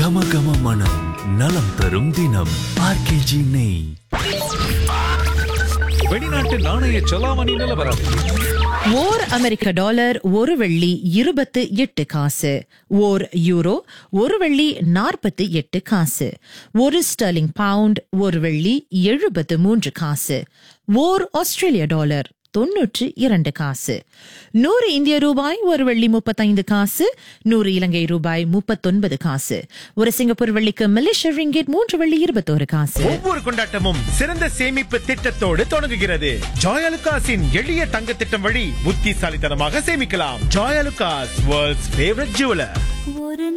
கம கம மனம் நலம் தரும் தினம் ஆர்கேஜி நெய் வெளிநாட்டு நாணய செலாவணி நிலவரம் ஓர் அமெரிக்க டாலர் ஒரு வெள்ளி இருபத்து எட்டு காசு ஓர் யூரோ ஒரு வெள்ளி நாற்பத்தி எட்டு காசு ஒரு ஸ்டர்லிங் பவுண்ட் ஒரு வெள்ளி எழுபத்து மூன்று காசு ஓர் ஆஸ்திரேலிய டாலர் தொன்னூற்று இரண்டு காசு நூறு இந்திய ரூபாய் ஒரு வெள்ளி முப்பத்தைந்து காசு நூறு இலங்கை ரூபாய் முப்பத்தொன்பது காசு ஒரு சிங்கப்பூர் வெள்ளிக்கு மலேசிய ரிங்கெட் மூன்று வெள்ளி இருபத்தோரு காசு ஒவ்வொரு கொண்டாட்டமும் சிறந்த சேமிப்பு திட்டத்தோடு தொடங்குகிறது ஜாயலுகாஸின் எளிய தங்க திட்டம் வழி புத்திசாலித்தனமாக சேமிக்கலாம் ஜாயலுகாஸ் வேர்ல்ட்ஸ் ஃபேவரட் ஜுவலர்